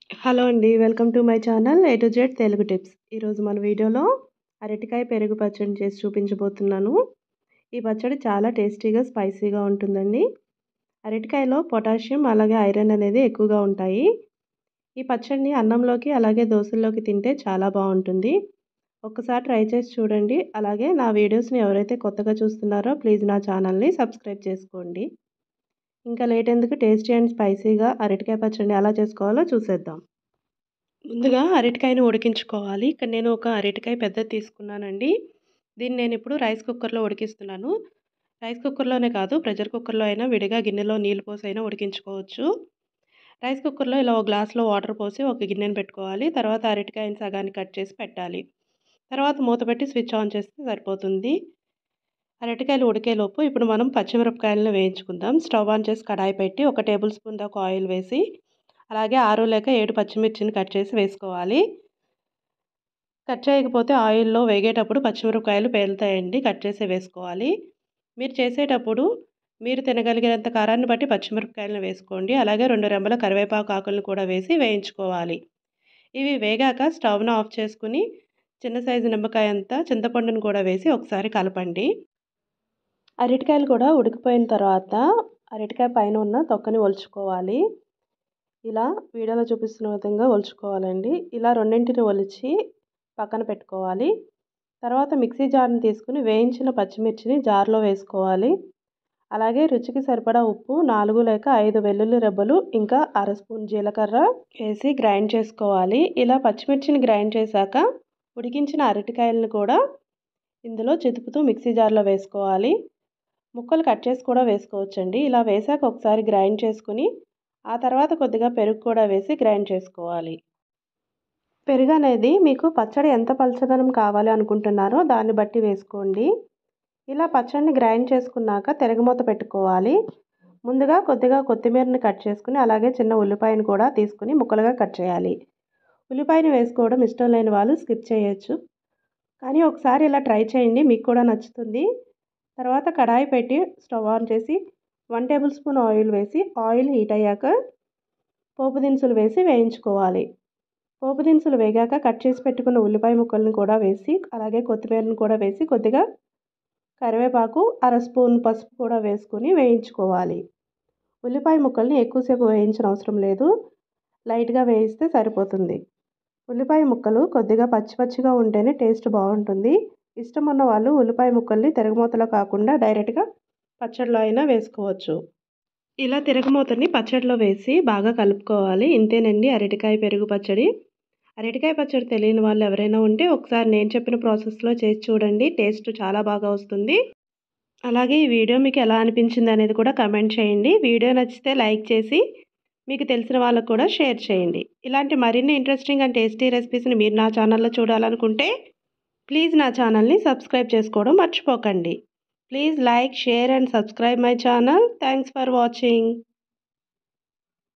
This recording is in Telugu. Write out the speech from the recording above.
హలో అండి welcome to my channel A to Z Telugu tips ఈరోజు మన వీడియోలో అరటికాయ పెరుగు పచ్చడి చేసి చూపించబోతున్నాను ఈ పచ్చడి చాలా టేస్టీగా స్పైసీగా ఉంటుందండి అరటికాయలో పొటాషియం అలాగే ఐరన్ అనేది ఎక్కువగా ఉంటాయి ఈ పచ్చడిని అన్నంలోకి అలాగే దోశల్లోకి తింటే చాలా బాగుంటుంది ఒక్కసారి ట్రై చేసి చూడండి అలాగే నా వీడియోస్ని ఎవరైతే కొత్తగా చూస్తున్నారో ప్లీజ్ నా ఛానల్ని సబ్స్క్రైబ్ చేసుకోండి ఇంకా లేట్ ఎందుకు టేస్టీ అండ్ స్పైసీగా అరటికాయ పచ్చడిని ఎలా చేసుకోవాలో చూసేద్దాం ముందుగా అరటికాయని ఉడికించుకోవాలి ఇక్కడ నేను ఒక అరటికాయ పెద్దది తీసుకున్నానండి దీన్ని నేను ఇప్పుడు రైస్ కుక్కర్లో ఉడికిస్తున్నాను రైస్ కుక్కర్లోనే కాదు ప్రెషర్ కుక్కర్లో అయినా విడిగా గిన్నెలో నీళ్ళు పోసి అయినా ఉడికించుకోవచ్చు రైస్ కుక్కర్లో ఇలా ఒక గ్లాస్లో వాటర్ పోసి ఒక గిన్నెని పెట్టుకోవాలి తర్వాత అరటికాయని సగాన్ని కట్ చేసి పెట్టాలి తర్వాత మూత పెట్టి స్విచ్ ఆన్ చేస్తే సరిపోతుంది అరటికాయలు ఉడికేలోపు ఇప్పుడు మనం పచ్చిమిరపకాయలను వేయించుకుందాం స్టవ్ ఆన్ చేసి కడాయి పెట్టి ఒక టేబుల్ స్పూన్ దాకా ఆయిల్ వేసి అలాగే ఆరు లేక ఏడు పచ్చిమిర్చిని కట్ చేసి వేసుకోవాలి కట్ చేయకపోతే ఆయిల్లో వేగేటప్పుడు పచ్చిమిరపకాయలు పేలుతాయండి కట్ చేసి వేసుకోవాలి మీరు చేసేటప్పుడు మీరు తినగలిగినంత కారాన్ని బట్టి పచ్చిమిరపకాయలను వేసుకోండి అలాగే రెండు రెమ్మల కరివేపాకు ఆకులను కూడా వేసి వేయించుకోవాలి ఇవి వేగాక స్టవ్ను ఆఫ్ చేసుకుని చిన్న సైజు నిమ్మకాయ అంతా చింతపండును కూడా వేసి ఒకసారి కలపండి అరటికాయలు కూడా ఉడికిపోయిన తర్వాత అరటికాయ పైన ఉన్న తొక్కని ఒలుచుకోవాలి ఇలా వీడియోలో చూపిస్తున్న విధంగా ఒలుచుకోవాలండి ఇలా రెండింటిని ఒలిచి పక్కన పెట్టుకోవాలి తర్వాత మిక్సీ జార్ని తీసుకుని వేయించిన పచ్చిమిర్చిని జార్లో వేసుకోవాలి అలాగే రుచికి సరిపడా ఉప్పు నాలుగు లేక ఐదు వెల్లుల్లి రెబ్బలు ఇంకా అర స్పూన్ జీలకర్ర వేసి గ్రైండ్ చేసుకోవాలి ఇలా పచ్చిమిర్చిని గ్రైండ్ చేశాక ఉడికించిన అరటికాయలను కూడా ఇందులో చితుపుతూ మిక్సీ జార్లో వేసుకోవాలి ముక్కలు కట్ చేసి కూడా వేసుకోవచ్చండి ఇలా వేసాక ఒకసారి గ్రైండ్ చేసుకుని ఆ తర్వాత కొద్దిగా పెరుగు కూడా వేసి గ్రైండ్ చేసుకోవాలి పెరుగు అనేది మీకు పచ్చడి ఎంత పలచదనం కావాలి అనుకుంటున్నారో దాన్ని బట్టి వేసుకోండి ఇలా పచ్చడిని గ్రైండ్ చేసుకున్నాక తిరగమూత పెట్టుకోవాలి ముందుగా కొద్దిగా కొత్తిమీరని కట్ చేసుకుని అలాగే చిన్న ఉల్లిపాయను కూడా తీసుకుని ముక్కలుగా కట్ చేయాలి ఉల్లిపాయని వేసుకోవడం ఇష్టం లేని వాళ్ళు స్కిప్ చేయొచ్చు కానీ ఒకసారి ఇలా ట్రై చేయండి మీకు కూడా నచ్చుతుంది తర్వాత కడాయి పెట్టి స్టవ్ ఆన్ చేసి వన్ టేబుల్ స్పూన్ ఆయిల్ వేసి ఆయిల్ హీట్ అయ్యాక పోపు దినుసులు వేసి వేయించుకోవాలి పోపు దినుసులు వేగాక కట్ చేసి పెట్టుకున్న ఉల్లిపాయ ముక్కలను కూడా వేసి అలాగే కొత్తిమీరను కూడా వేసి కొద్దిగా కరివేపాకు అర స్పూన్ పసుపు కూడా వేసుకుని వేయించుకోవాలి ఉల్లిపాయ ముక్కల్ని ఎక్కువసేపు వేయించిన అవసరం లేదు లైట్గా వేయిస్తే సరిపోతుంది ఉల్లిపాయ ముక్కలు కొద్దిగా పచ్చి పచ్చిగా ఉంటేనే టేస్ట్ బాగుంటుంది ఇష్టం ఉన్న వాళ్ళు ఉల్లిపాయ ముక్కల్ని తిరగమూతలో కాకుండా డైరెక్ట్గా పచ్చడిలో అయినా వేసుకోవచ్చు ఇలా తిరగమూతని పచ్చడిలో వేసి బాగా కలుపుకోవాలి ఇంతేనండి అరటికాయ పెరుగు పచ్చడి అరటికాయ పచ్చడి తెలియని వాళ్ళు ఎవరైనా ఉంటే ఒకసారి నేను చెప్పిన ప్రాసెస్లో చేసి చూడండి టేస్ట్ చాలా బాగా వస్తుంది అలాగే ఈ వీడియో మీకు ఎలా అనిపించింది అనేది కూడా కమెంట్ చేయండి వీడియో నచ్చితే లైక్ చేసి మీకు తెలిసిన వాళ్ళకు కూడా షేర్ చేయండి ఇలాంటి మరిన్ని ఇంట్రెస్టింగ్ అండ్ టేస్టీ రెసిపీస్ని మీరు నా ఛానల్లో చూడాలనుకుంటే ప్లీజ్ నా ఛానల్ని సబ్స్క్రైబ్ చేసుకోవడం మర్చిపోకండి please like share and subscribe my channel thanks for watching